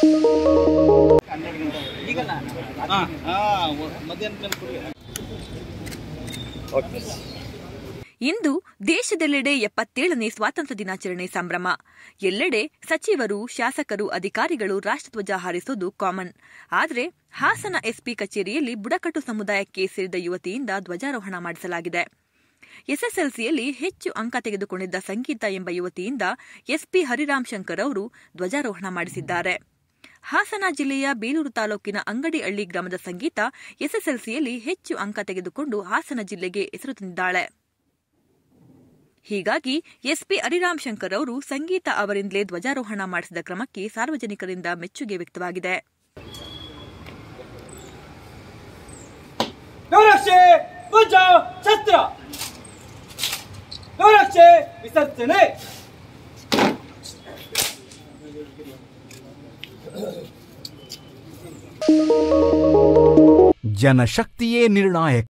ಇಂದು ದೇಶದೆಲ್ಲೆಡೆ ಎಪ್ಪತ್ತೇಳನೇ ಸ್ವಾತಂತ್ರ್ಯ ದಿನಾಚರಣೆ ಸಂಭ್ರಮ ಎಲ್ಲೆಡೆ ಸಚಿವರು ಶಾಸಕರು ಅಧಿಕಾರಿಗಳು ರಾಷ್ಟ್ರಧ್ವಜ ಹಾರಿಸೋದು ಕಾಮನ್ ಆದರೆ ಹಾಸನ ಎಸ್ಪಿ ಕಚೇರಿಯಲ್ಲಿ ಬುಡಕಟ್ಟು ಸಮುದಾಯಕ್ಕೆ ಸೇರಿದ ಯುವತಿಯಿಂದ ಧ್ವಜಾರೋಹಣ ಮಾಡಿಸಲಾಗಿದೆ ಎಸ್ಎಸ್ಎಲ್ಸಿಯಲ್ಲಿ ಹೆಚ್ಚು ಅಂಕ ತೆಗೆದುಕೊಂಡಿದ್ದ ಸಂಗೀತ ಎಂಬ ಯುವತಿಯಿಂದ ಎಸ್ಪಿ ಹರಿರಾಮ್ ಶಂಕರ್ ಅವರು ಧ್ವಜಾರೋಹಣ ಮಾಡಿಸಿದ್ದಾರೆ ಹಾಸನ ಜಿಲ್ಲೆಯ ಬೇಲೂರು ತಾಲೂಕಿನ ಅಂಗಡಿಹಳ್ಳಿ ಗ್ರಾಮದ ಸಂಗೀತ ಎಸ್ಎಸ್ಎಲ್ಸಿಯಲ್ಲಿ ಹೆಚ್ಚು ಅಂಕ ತೆಗೆದುಕೊಂಡು ಹಾಸನ ಜಿಲ್ಲೆಗೆ ಹೆಸರು ತಂದಿದ್ದಾಳೆ ಹೀಗಾಗಿ ಎಸ್ಪಿ ಹರಿರಾಮ್ ಶಂಕರ್ ಅವರು ಸಂಗೀತ ಅವರಿಂದಲೇ ಧ್ವಜಾರೋಹಣ ಮಾಡಿಸಿದ ಕ್ರಮಕ್ಕೆ ಸಾರ್ವಜನಿಕರಿಂದ ಮೆಚ್ಚುಗೆ ವ್ಯಕ್ತವಾಗಿದೆ ಗೌರಕ್ಷೆ ಧ್ವಜ ಛತ್ರ ಗೌರಕ್ಷೆ ವಿಸರ್ಜನೆ ಜನಶಕ್ತಿಯೇ ನಿರ್ಣಾಯಕ